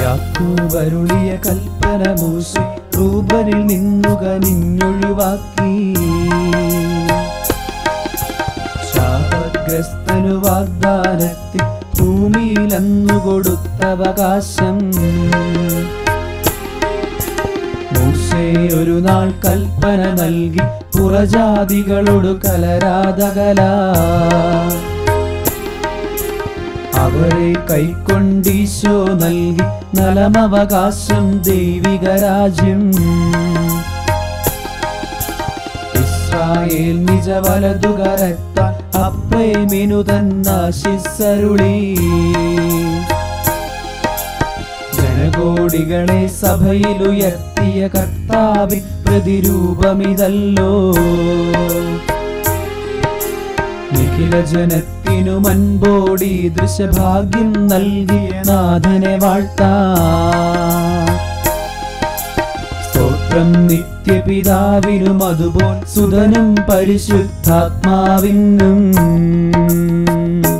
യാക്കോബരുളിയ കൽപ്പന മൂശ റൂബനിൽ നിന്നു കനിഞ്ഞൊഴിവാക്കി ശാപഗ്രസ്തനു വാഗ്ദാനത്തിൽ ഭൂമിയിൽ അന്നു കൊടുത്ത അവകാശം മൂസേ ഒരു നാൾ കൽപ്പന നൽകി പുറജാതികളോട് കലരാതകല അവരെ കൈക്കൊണ്ടീശോ നൽകി നലമവകാശം ദൈവിക രാജ്യം ഇസ്രായേൽ നിജ വലതുകരത്ത അപ്രേമിനു തന്നാശിസരുളി ജനകോടികളെ സഭയിലുയർത്തിയ കർത്താവിൻ പ്രതിരൂപമിതല്ലോ നിഖില ജനത്തിനു മൻപോടി ദൃശ്യഭാഗ്യം നൽകിയ നാഥനെ വാഴ്ത്താ സ്തോത്രം നിത്യപിതാവിനും അതുപോൽ സുതനും പരിശുദ്ധാത്മാവിനും